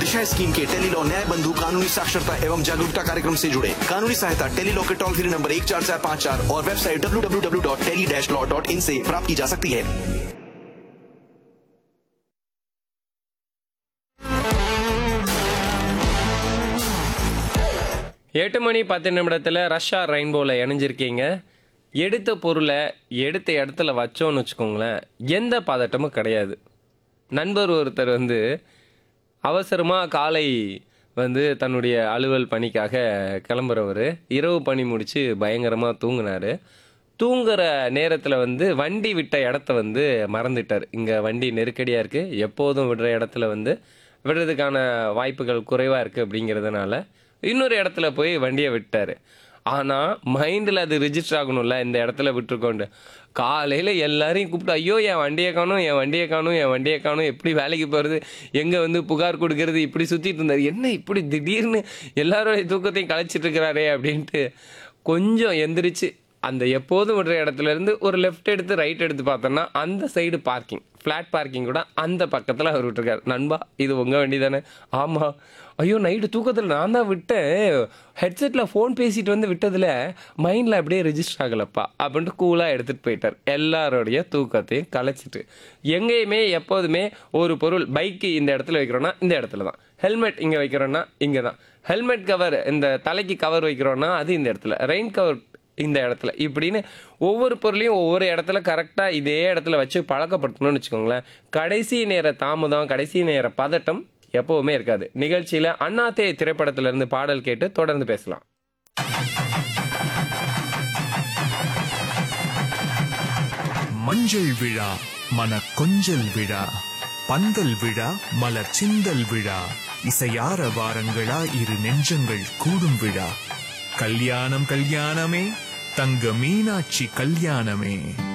पेश है स्कीम के टेलीलॉ न्याय बंधु कानूनी साक्षरता एवं जागरूकता कार्यक्रम से जुड़े कानूनी सहायता टेलीलॉ के टोल फ्री नंबर एक चार चार पाँच चार और website W W W dot tele dash law dot in से प्राप्त की जा सकती है எட்டு மணி பத்து நிமிடத்தில் ரஷ்யா ரெயின்போவில் இணைஞ்சிருக்கீங்க எடுத்த பொருளை எடுத்த இடத்துல வச்சோன்னு வச்சுக்கோங்களேன் எந்த பதட்டமும் கிடையாது நண்பர் ஒருத்தர் வந்து அவசரமாக காலை வந்து தன்னுடைய அலுவல் பணிக்காக கிளம்புறவர் இரவு பணி முடித்து பயங்கரமாக தூங்கினார் தூங்குற நேரத்தில் வந்து வண்டி விட்ட இடத்த வந்து மறந்துட்டார் இங்கே வண்டி நெருக்கடியாக இருக்குது எப்போதும் விடுற இடத்துல வந்து விடுறதுக்கான வாய்ப்புகள் குறைவாக இருக்குது அப்படிங்கிறதுனால இன்னொரு இடத்துல போய் வண்டியை விட்டார் ஆனால் மைண்டில் அது ரிஜிஸ்டர் ஆகணும்ல இந்த இடத்துல விட்டுருக்கோண்டு காலையில் எல்லாரையும் கூப்பிட்டு ஐயோ என் வண்டியை காணும் என் வண்டியை காணும் என் வண்டியை காணும் எப்படி வேலைக்கு போகிறது எங்கே வந்து புகார் கொடுக்கறது இப்படி சுற்றிட்டு இருந்தார் என்ன இப்படி திடீர்னு எல்லாரோடைய தூக்கத்தையும் கலைச்சிட்டு இருக்கிறாரே அப்படின்ட்டு கொஞ்சம் எந்திரிச்சு அந்த எப்போதும் விடுற இடத்துல இருந்து ஒரு லெஃப்ட் எடுத்து ரைட் எடுத்து பார்த்தோன்னா அந்த சைடு பார்க்கிங் ஃப்ளாட் பார்க்கிங் கூட அந்த பக்கத்தில் அவர் விட்டுருக்காரு நண்பா இது உங்கள் வண்டி தானே ஆமாம் ஐயோ நைட்டு தூக்கத்தில் நான் தான் விட்டேன் ஹெட்செட்டில் ஃபோன் பேசிட்டு வந்து விட்டதில் மைண்டில் அப்படியே ரெஜிஸ்டர் ஆகலப்பா அப்படின்ட்டு கூலாக எடுத்துகிட்டு போயிட்டார் எல்லாரோடைய தூக்கத்தையும் கலைச்சிட்டு எங்கேயுமே எப்போதுமே ஒரு பொருள் பைக்கு இந்த இடத்துல வைக்கிறோன்னா இந்த இடத்துல தான் ஹெல்மெட் இங்கே வைக்கிறோன்னா இங்கே தான் ஹெல்மெட் கவர் இந்த தலைக்கு கவர் வைக்கிறோன்னா அது இந்த இடத்துல ரெயின் கவர் இந்த இடத்துல இப்படின்னு ஒவ்வொரு பொருளையும் ஒவ்வொரு இடத்துல கரெக்டாக இதே இடத்துல வச்சு பழக்கப்படுத்தணும்னு வச்சுக்கோங்களேன் கடைசி நேர தாமதம் கடைசி நேர பதட்டம் எப்பவுமே இருக்காது நிகழ்ச்சியில் அண்ணாத்தே திரைப்படத்திலிருந்து பாடல் கேட்டு தொடர்ந்து பேசலாம் மஞ்சள் விழா மன கொஞ்சல் விழா பந்தல் விழா மலர் சிந்தல் விழா இசையார வாரங்களா இரு நெஞ்சங்கள் கூடும் விழா கல்யாணம் கல்யாணமே தங்க மீனாட்சி கல்யாணமே